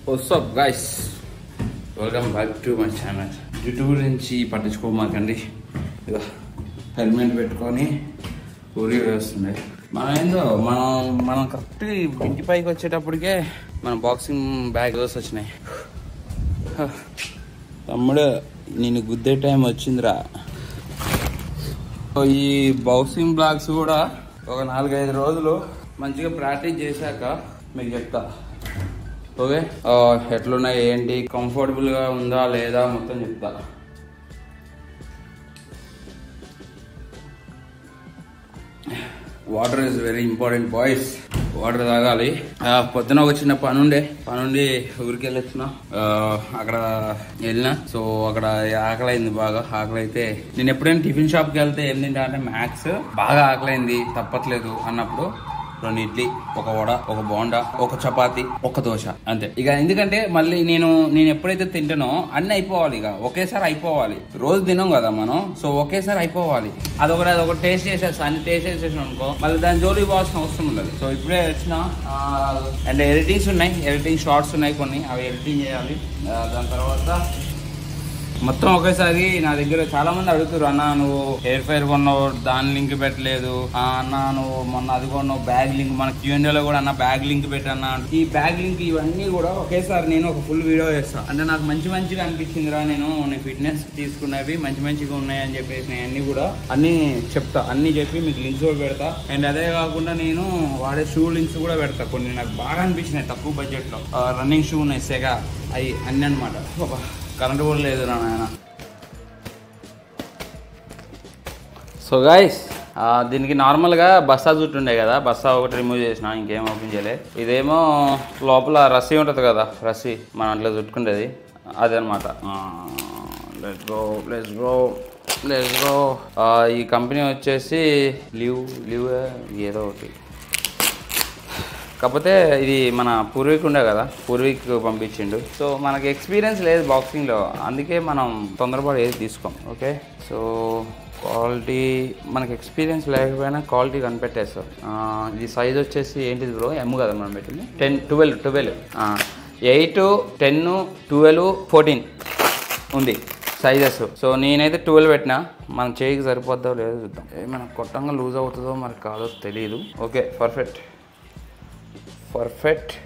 WhatsApp guys welcome back to my channel జుట్టు గురించి పట్టించుకోమాకండి ఇదో హెల్మెట్ పెట్టుకొని ఊరి వేస్తుండే మనం ఏందో మనం మనం కరెక్ట్ ఇంటి పైకి వచ్చేటప్పటికే మన బాక్సింగ్ బ్యాగ్ వచ్చినాయి హ. తమ్ముడు నేను గుద్దే టైం వచ్చిందిరా సో ఈ బాక్సింగ్ బ్లాగ్స్ కూడా ఒక నాలుగైదు రోజులు మంచిగా ప్రాక్టీస్ చేశాక మీకు చెప్తా ఓకే ఆ, ఎట్లున్నాయి ఏంటి కంఫర్టబుల్గా ఉందా లేదా మొత్తం చెప్తా water is very important boys water తాగాలి ఆ, పొద్దున ఒక చిన్న పని ఉండే పని ఉండి ఊరికి వెళ్ళొచ్చిన ఆ, అక్కడ వెళ్ళిన సో అక్కడ ఆకలి అయింది బాగా ఆకలి అయితే నేను ఎప్పుడైనా టిఫిన్ షాప్కి వెళ్తే ఏం తింటా అంటే మ్యాక్స్ బాగా ఆకలైంది తప్పట్లేదు అన్నప్పుడు రెండు ఇడ్లీ ఒక వడ ఒక బోండా ఒక చపాతి ఒక దోశ అంతే ఇక ఎందుకంటే మళ్ళీ నేను నేను ఎప్పుడైతే తింటానో అన్ని అయిపోవాలి ఇక ఒకేసారి అయిపోవాలి రోజు తినం కదా మనం సో ఒకేసారి అయిపోవాలి అదొకటి అదొకటి టేస్ట్ చేసేస్తా అన్ని టేస్ట్ చేసేసాను అనుకో మళ్ళీ దాని జోలికి పోవాల్సిన అవసరం ఉండదు సో ఇప్పుడే వచ్చిన అండ్ ఎడిటింగ్స్ ఉన్నాయి ఎడిటింగ్ షార్ట్స్ ఉన్నాయి కొన్ని అవి ఎడిటింగ్ చేయాలి ఆ, దాని తర్వాత మొత్తం ఒకేసారి నా దగ్గర చాలా మంది అడుగుతారు అన్న నువ్వు హెయిర్ ఫైర్ కొన్నావు దాని లింక్ పెట్టలేదు ఆ, అన్న నువ్వు మొన్న అది కొన్నావు బ్యాగ్ లింక్ మన క్యూఎన్ఏ లో కూడా అన్న బ్యాగ్ లింక్ పెట్టన్నా ఈ బ్యాగ్ లింక్ ఇవన్నీ కూడా ఒకేసారి నేను ఒక ఫుల్ వీడియో చేస్తాను అంటే నాకు మంచి మంచిగా అనిపించిందిరా నేను నేను ఫిట్నెస్ తీసుకున్నవి మంచి మంచిగా ఉన్నాయని చెప్పేసి నేను అన్ని కూడా అన్ని చెప్తా అన్ని చెప్పి మీకు లింక్స్ కూడా పెడతా అండ్ అదే కాకుండా నేను వాడే షూ లింక్స్ కూడా పెడతా కొన్ని నాకు బాగా అనిపించినాయి తక్కువ బడ్జెట్ లో రన్నింగ్ షూ ఉన్నాయి సెగా అవి అన్ని అనమాట కరెంట్ కూడా లేదు నా నాయన సో గైస్ దీనికి నార్మల్గా బస్సా జుట్టు ఉండే కదా బస్సా ఒకటి రిమూవ్ చేసిన ఇంకేం ఓపెన్ చేయలే ఇదేమో లోపల రస్సీ ఉంటుంది కదా రస్సీ మనం అట్లా చుట్టుకుండేది అదనమాట let's go let's go let's go ఈ కంపెనీ వచ్చేసి లివ్ లివ్ ఏదో ఒకటి కాకపోతే ఇది మన పూర్వీక్ ఉండే కదా పూర్వీక్ పంపించిండు సో మనకి ఎక్స్పీరియన్స్ లేదు బాక్సింగ్లో అందుకే మనం తొందరపడి ఏది తీసుకోం ఓకే సో క్వాలిటీ మనకి ఎక్స్పీరియన్స్ లేకపోయినా క్వాలిటీ కనిపెట్టేస్తాం ఆ, ఇది సైజ్ వచ్చేసి ఏంటిది బ్రో ఎమ్ కదా మనం పెట్టింది ten twelve twelve eight ten twelve fourteen ఉంది సైజెస్ సో నేనైతే ట్వెల్వ్ పెట్టినా మన చేయికి సరిపోద్దో లేదో చూద్దాం ఏమైనా కొట్టంగా లూజ్ అవుతుందో మరి కాదో తెలియదు ఓకే పర్ఫెక్ట్ పర్ఫెక్ట్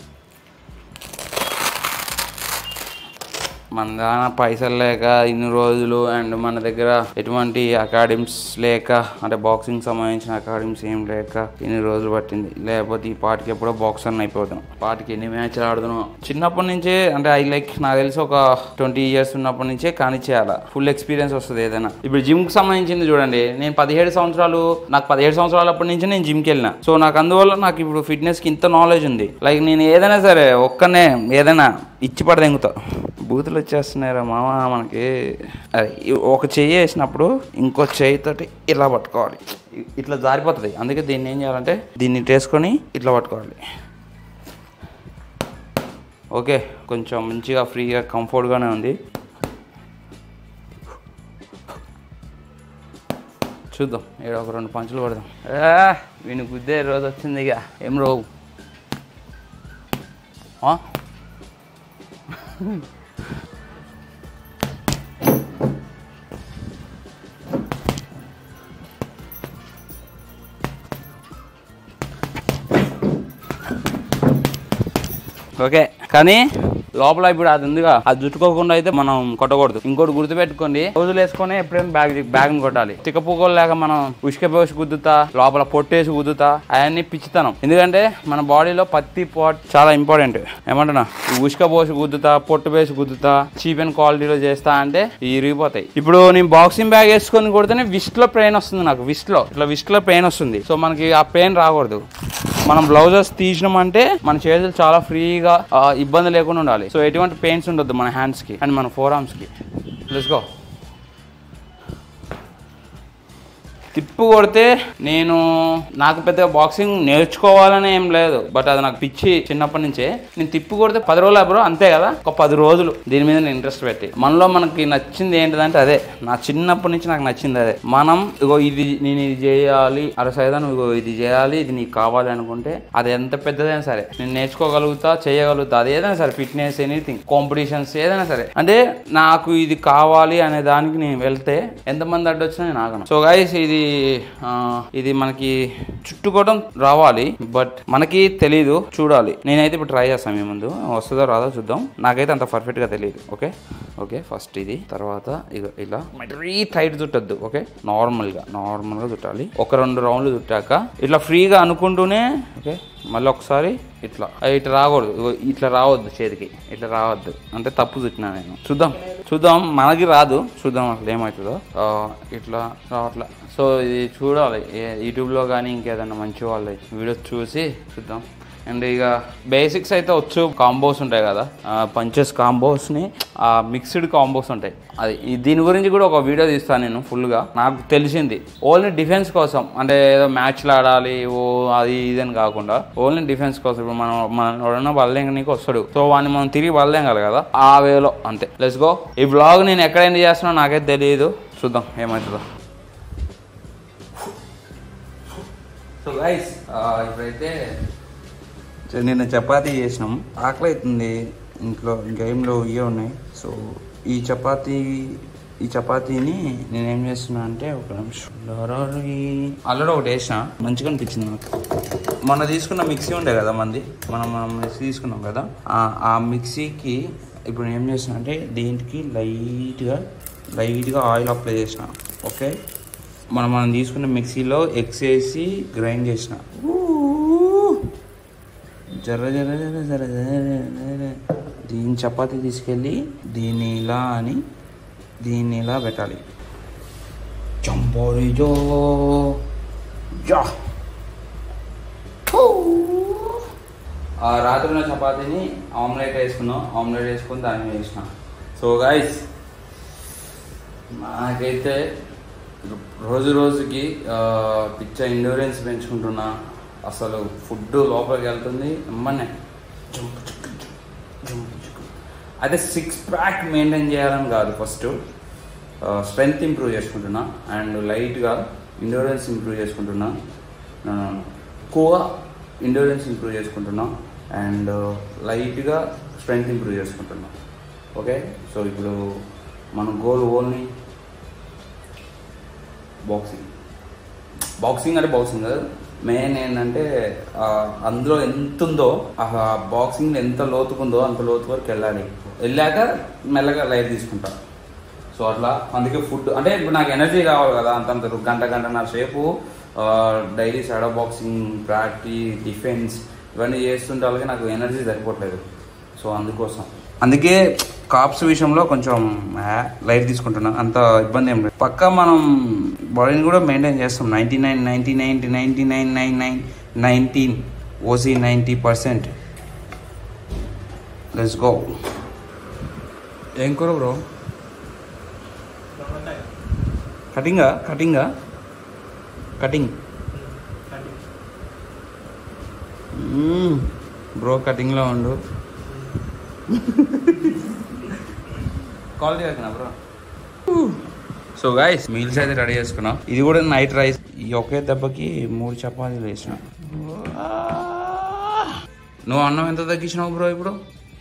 మన దాన పైసలు లేక ఇన్ని రోజులు అండ్ మన దగ్గర ఎటువంటి అకాడమిక్స్ లేక అంటే బాక్సింగ్ సంబంధించిన అకాడమిక్స్ ఏం లేక ఇన్ని రోజులు పట్టింది లేకపోతే ఈ పాటికి ఎప్పుడో బాక్సర్ అయిపోతాం పాటికి ఎన్ని మ్యాచ్లు ఆడుతున్నాం చిన్నప్పటి నుంచే అంటే ఐ లైక్ నాకు తెలిసి ఒక ట్వంటీ ఇయర్స్ ఉన్నప్పటి నుంచే కానిచ్చేయాలి ఫుల్ ఎక్స్పీరియన్స్ వస్తుంది ఏదైనా ఇప్పుడు జిమ్కి సంబంధించింది చూడండి నేను పదిహేడు సంవత్సరాలు నాకు పదిహేడు సంవత్సరాలప్పటి నుంచి నేను జిమ్కి వెళ్ళిన సో నాకు అందువల్ల నాకు ఇప్పుడు ఫిట్నెస్కి ఇంత నాలెడ్జ్ ఉంది లైక్ నేను ఏదైనా సరే ఒక్కనే ఏదైనా ఇచ్చి పడదెంగుతా బూతులు వచ్చేస్తున్నాయిరా మామ మనకి అదే ఈ- ఒక చెయ్యి వేసినప్పుడు ఇంకో చెయ్యితోటి ఇలా పట్టుకోవాలి ఇ- ఇట్లా జారిపోతుంది అందుకే దీన్ని ఏం చేయాలంటే దీన్ని ఇట్లా వేసుకొని ఇట్లా పట్టుకోవాలి ఓకే కొంచెం మంచిగా ఫ్రీగా కంఫర్ట్గానే ఉంది చూద్దాం ఏదో ఒక రెండు పంచులు పడదాం ఏ, వీని గుద్దే రోజు వచ్చింది ఇక ఏం రోవు ఆ? ఓకే కానీ లోపల ఇప్పుడు అది ఉందిగా అది చుట్టుకోకుండా అయితే మనం కొట్టకూడదు ఇంకోటి గుర్తుపెట్టుకోండి రోజులు వేసుకొని ఎప్పుడైనా బ్యాగ్ బ్యాగ్ కొట్టాలి తిక్కపోకోలు లేక మనం ఉసుక పోసి గుద్దుతా లోపల పొట్టేసి గుద్దుతా అవన్నీ పిచ్చితనం ఎందుకంటే మన బాడీలో పత్తి పాట్ చాలా ఇంపార్టెంట్ ఏమంటున్నా ఈ ఉసుక పోసి గుద్దుతా పొట్టు వేసి గుద్దుతా చీప్ అండ్ క్వాలిటీలో చేస్తా అంటే ఇవి ఇరిగిపోతాయి ఇప్పుడు నేను బాక్సింగ్ బ్యాగ్ వేసుకొని కొడితేనే విస్ట్ లో పెయిన్ వస్తుంది నాకు విస్ట్ లో ఇట్లా విస్ట్ లో పెయిన్ వస్తుంది సో మనకి ఆ పెయిన్ రాకూడదు మనం బ్లౌజెస్ తీసినామంటే మన చేతులు చాలా ఫ్రీగా ఆ, ఇబ్బంది లేకుండా ఉండాలి సో ఎటువంటి పెయిన్స్ ఉండొద్దు మన హ్యాండ్స్ కి అండ్ మన ఫోర్ ఆర్మ్స్ కి లెట్స్ గో తిప్పు కొడితే నేను నాకు పెద్దగా బాక్సింగ్ నేర్చుకోవాలని ఏం లేదు బట్ అది నాకు పిచ్చి చిన్నప్పటి నుంచే నేను తిప్పు కొడితే పది రోజులు బ్రో అంతే కదా ఒక పది రోజులు దీని మీద నేను ఇంట్రెస్ట్ పెట్టి మనలో మనకి నచ్చింది ఏంటిదంటే అదే నా చిన్నప్పటి నుంచి నాకు నచ్చింది అదే మనం ఇగో ఇది నేను ఇది చేయాలి అరే సైదా నువ్వు ఇగో ఇది చేయాలి ఇది నీకు కావాలి అనుకుంటే అది ఎంత పెద్దదైనా సరే నేను నేర్చుకోగలుగుతా చేయగలుగుతా అది ఏదైనా సరే ఫిట్నెస్ ఎనీథింగ్ కాంపిటీషన్స్ ఏదైనా సరే అంటే నాకు ఇది కావాలి అనే దానికి నేను వెళ్తే ఎంతమంది అడ్డొచ్చినా నేను ఆగను సో గైస్ ఇది ఆ, ఇది మనకి చుట్టుకోవడం రావాలి బట్ మనకి తెలీదు చూడాలి నేనైతే ఇప్పుడు ట్రై చేస్తాను మీ ముందు వస్తుందో రాదో చూద్దాం నాకైతే అంత పర్ఫెక్ట్ గా తెలియదు ఓకే ఓకే ఫస్ట్ ఇది తర్వాత ఇక ఇలా మరీ టైట్ చుట్టద్దు ఓకే నార్మల్ గా నార్మల్ గా చుట్టాలి ఒక రెండు రౌండ్లు చుట్టాక ఇట్లా ఫ్రీగా అనుకుంటూనే ఓకే మళ్ళీ ఒకసారి ఇట్లా అది ఇట్లా రాకూడదు ఇగో ఇట్లా రావద్దు చేతికి ఇట్లా రావద్దు అంటే తప్పు చుట్టినా నేను చూద్దాం చూద్దాం మనకి రాదు చూద్దాం అసలు ఏమవుతుందో ఆ, ఇట్లా రావట్లా సో ఇది చూడాలి ఏ- యూట్యూబ్లో కానీ ఇంకేదైనా మంచి వాళ్ళు వీడియోస్ చూసి చూద్దాం అండ్ ఇక బేసిక్స్ అయితే వచ్చు కాంబోస్ ఉంటాయి కదా పంచెస్ కాంబోస్ని మిక్స్డ్ కాంబోస్ ఉంటాయి అది ఈ- దీని గురించి కూడా ఒక వీడియో తీస్తాను నేను ఫుల్గా నాకు తెలిసింది ఓన్లీ డిఫెన్స్ కోసం అంటే ఏదో మ్యాచ్లు ఆడాలి ఓ అది ఇది అని కాకుండా ఓన్లీ డిఫెన్స్ కోసం ఇప్పుడు మనం మనం ఎవడన్నా బల్లేంగనీకి వస్తాడు సో వాడిని మనం తిరిగి బల్లేంగాలి కదా ఆ వేలో అంతే లెట్స్ గో ఈ బ్లాగ్ నేను ఎక్కడ ఎండ్ చేస్తున్నా నాకైతే తెలియదు చూద్దాం ఏమవుతుందో సో గైస్ ఇప్పుడైతే సో నిన్న చపాతీ చేసినాం ఆకలి అవుతుంది ఇంట్లో ఇంకా ఏం లేవు ఇవే ఉన్నాయి సో ఈ చపాతీ ఈ చపాతీని నేను ఏం చేస్తున్నా అంటే ఒక నిమిషం అల్లడో ఒకటి వేసిన మంచిగా అనిపించింది నాకు మొన్న తీసుకున్న మిక్సీ ఉండే కదా మంది మనం మనం మిక్సీ తీసుకున్నాం కదా ఆ- ఆ మిక్సీకి ఇప్పుడు నేను ఏం చేసిన అంటే దీనికి లైట్గా లైట్గా ఆయిల్ అప్లై చేసిన ఓకే మనం మనం తీసుకున్న మిక్సీలో ఎగ్స్ వేసి గ్రైండ్ చేసిన జర జర జర జర జర జర. దీని చపాతి తీసుకెళ్ళి దీన్ని ఇలా అని దీన్ని ఇలా పెట్టాలి చంపోరి జో జా ఆ రాత్రి ఉన్న చపాతీని ఆమ్లెట్ వేసుకున్నాం ఆమ్లెట్ వేసుకుని దాని మీద వేసిన సో గైస్ నాకైతే రోజు రోజుకి ఆ, పిచ్చ ఇండోరెన్స్ పెంచుకుంటున్నా అసలు ఫుడ్ లోపలికి వెళ్తుంది ఎమ్మనే జంపు చిక్కు జంపు, జంపు చిక్కు. అయితే సిక్స్ ప్యాక్ మెయింటైన్ చేయాలని కాదు ఫస్ట్ స్ట్రెంగ్త్ ఇంప్రూవ్ చేసుకుంటున్నా అండ్ లైట్గా ఇండోరెన్స్ ఇంప్రూవ్ చేసుకుంటున్నా ఆ, ఎక్కువ ఇండోరెన్స్ ఇంప్రూవ్ చేసుకుంటున్నా అండ్ లైట్గా స్ట్రెంగ్త్ ఇంప్రూవ్ చేసుకుంటున్నా ఓకే సో ఇప్పుడు మన గోల్ ఓన్లీ బాక్సింగ్ బాక్సింగ్ అంటే బాక్సింగ్ కాదు మెయిన్ ఏంటంటే ఆ, అందులో ఎంత ఉందో ఆ బాక్సింగ్ ఎంత లోతుకుందో అంత లోతు వరకు వెళ్ళాలి వెళ్ళాక మెల్లగా లైట్ తీసుకుంటా సో అట్లా అందుకే ఫుడ్ అంటే ఇప్పుడు నాకు ఎనర్జీ కావాలి కదా అంతంత గంట గంటన్నర సేపు daily shadow boxing practice defence ఇవన్నీ చేస్తుంటే వాళ్ళకి నాకు ఎనర్జీ సరిపోవట్లేదు సో అందుకోసం అందుకే కాప్స్ విషయంలో కొంచెం లైట్ తీసుకుంటున్నా అంత ఇబ్బంది ఏం లేదు పక్కా మనం బాడీని కూడా మెయింటైన్ చేస్తాం ninety nine ninety nine ninety nine nine nine nineteen ఓసీ నైంటీ పర్సెంట్ లెట్స్ గో ఏం కూర బ్రో కటింగా కటింగా కటింగ్ బ్రో కటింగ్లో ఉండు క్వాలిటీ వచ్చినా బ్రో సో గాయస్ మీల్స్ అయితే రెడీ చేసుకున్నాం ఇది కూడా నైట్ రైస్ ఈ ఒకే దెబ్బకి మూడు చపాతీలు వేసిన నువ్వు అన్నం ఎంత తగ్గించినావు బ్రో ఇప్పుడు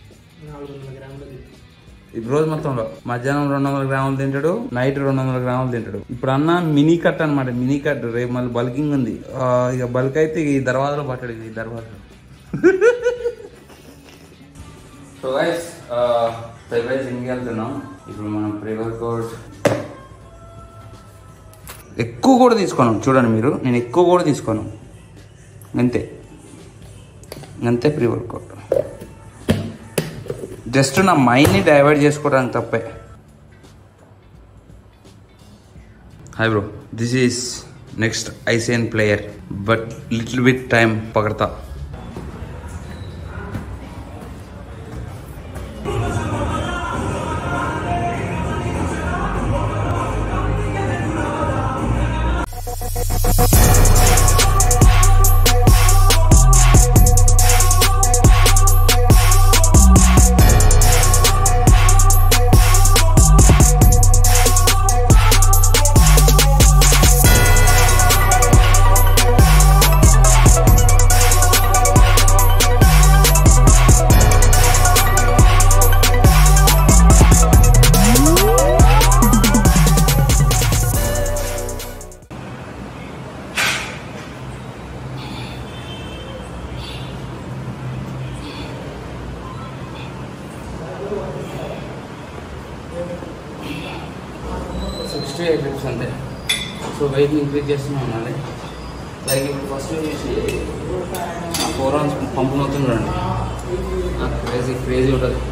ఈ రోజు మొత్తంలో మధ్యాహ్నం రెండు వందల గ్రాములు తింటాడు నైట్ రెండు వందల గ్రాములు తింటాడు ఇప్పుడు అన్న మినీ కట్ అనమాట మినీ కట్ రేపు మళ్ళీ బల్కింగ్ ఉంది ఆ, ఇక బల్క్ అయితే ఈ దర్వాజలో పట్టాడు ఈ దర్వాజలో సో గైస్ ప్రివైజ్ ఇంటికి వెళ్తున్నాం ఇప్పుడు మనం ప్రివర్ కోడ్ ఎక్కువ కూడా తీసుకోను చూడండి మీరు నేను ఎక్కువ కూడా తీసుకోను అంతే అంతే ప్రీ వర్కౌట్ జస్ట్ నా మైండ్ని డైవర్ట్ చేసుకోవడానికి తప్పే hi bro this is next ICN player but little bit time పకడతా సిక్స్టీ ఎయిట్ రిప్స్ అంతే సో వెయిట్ ఇంక్రీజ్ చేస్తూనే ఉండాలి లైక్ ఇప్పుడు ఫస్ట్ చేసి ఫోర్ అవర్స్ పంపు మొత్తం చూడండి క్రేజీ క్రేజీ ఉంటుంది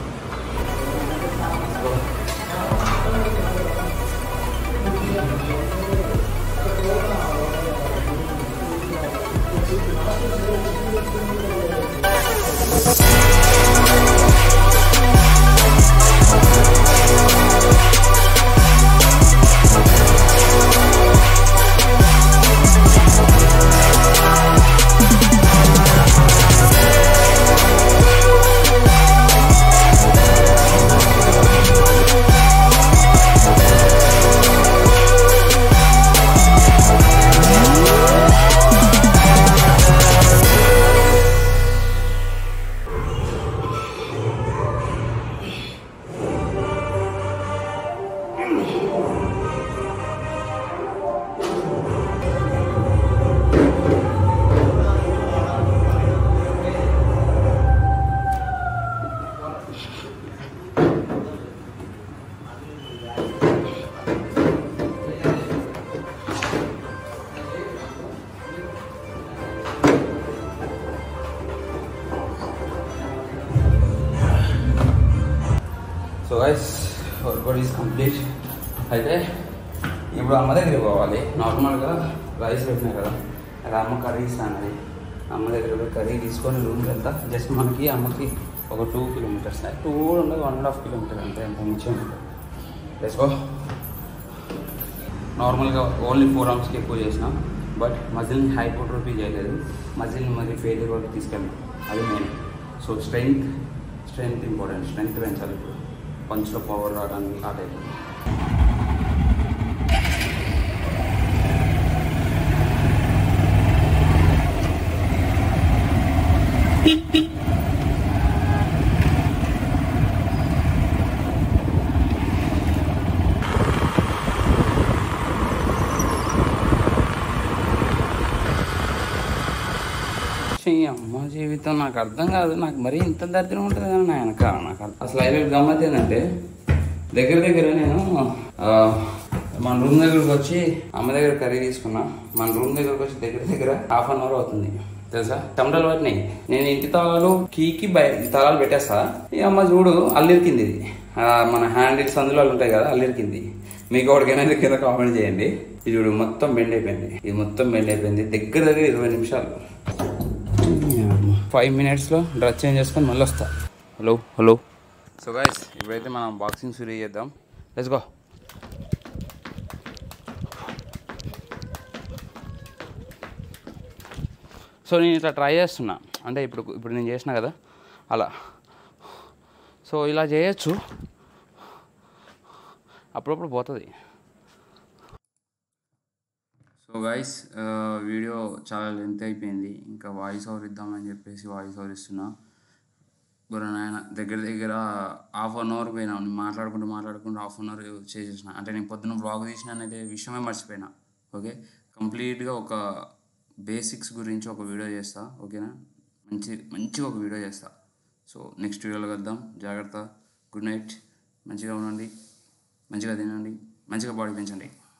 so guys workout is complete అయితే ఇప్పుడు అమ్మ దగ్గరికి పోవాలి నార్మల్గా రైస్ పెట్టినా కదా అది అమ్మ కర్రీ ఇస్తానది అమ్మ దగ్గర పోయి కర్రీ తీసుకొని రూమ్కి వెళ్తా జస్ట్ మనకి అమ్మకి ఒక టూ కిలోమీటర్స్ టూ ఉండదు వన్ అండ్ హాఫ్ కిలోమీటర్ అంతే అంత మించి ఉంటుంది వేసుకో నార్మల్గా ఓన్లీ ఫోర్ అవర్స్కి ఎక్కువ చేసిన బట్ మజిల్ని హైపోట్రోపీ చేయలేదు మజిల్ని మరి ఫెయిల్యూర్ వరకు తీసుకెళ్ళాం అది main so strength strength important strength పెంచాలి ఇప్పుడు పంచ్లో పవర్ రావడానికి ఆ టైప్ ఛీ, అమ్మ జీవితం నాకు అర్థం కాదు నాకు మరీ ఇంత దరిద్రం ఉంటుంది కానీ నా వెనక నాకు అర్థం- అసలు హైలైట్ గమ్మత్ ఏంటంటే దగ్గర దగ్గర నేను ఆ, మన రూమ్ దగ్గరకు వచ్చి అమ్మ దగ్గర కర్రీ తీసుకున్నా మన రూమ్ దగ్గరకు వచ్చి దగ్గర దగ్గర హాఫ్ అన్ అవర్ అవుతుంది తెలుసా చెమటలు పట్టినాయి నేను ఇంటి తాళాలు కీకి బయ తాళాలు పెట్టేస్తా ఈ అమ్మ చూడు అల్లిరికింది ఇది ఆ, మన హ్యాండిల్స్ అందులో ఉంటాయి కదా అల్లిరికింది మీకు ఒకటికైనా కింద కామెంట్ చేయండి ఇది చూడు మొత్తం బెండ్ అయిపోయింది ఇది మొత్తం బెండ్ అయిపోయింది దగ్గర దగ్గర ఇరవై నిమిషాలు ఫైవ్ మినిట్స్లో డ్రెస్ చేంజ్ చేసుకొని మళ్ళీ వస్తా హలో హలో సో గైస్ ఇప్పుడైతే మనం బాక్సింగ్ షురూ చేద్దాం లెట్స్ గో సో నేను ఇట్లా ట్రై చేస్తున్నా అంటే ఇప్పుడు ఇప్పుడు నేను చేసిన కదా అలా సో ఇలా చేయొచ్చు అప్పుడప్పుడు పోతుంది సో గైస్ వీడియో చాలా లెంత్ అయిపోయింది ఇంకా వాయిస్ ఓవర్ ఇద్దామని చెప్పేసి వాయిస్ ఓవర్ ఇస్తున్నా గురు నాయన దగ్గర దగ్గర హాఫ్ అన్ అవర్ పోయినా నేను మాట్లాడుకుంటూ మాట్లాడుకుంటూ హాఫ్ అన్ అవర్ చేసేసిన అంటే నేను పొద్దున్న బ్లాగ్ తీసిన అనేది విషయమే మర్చిపోయినా ఓకే కంప్లీట్గా ఒక బేసిక్స్ గురించి ఒక వీడియో చేస్తా ఓకేనా మంచి మంచిగా ఒక వీడియో చేస్తా సో నెక్స్ట్ వీడియోలో కలుద్దాం జాగ్రత్త గుడ్ నైట్ మంచిగా ఉండండి మంచిగా తినండి మంచిగా బాడీ పెంచండి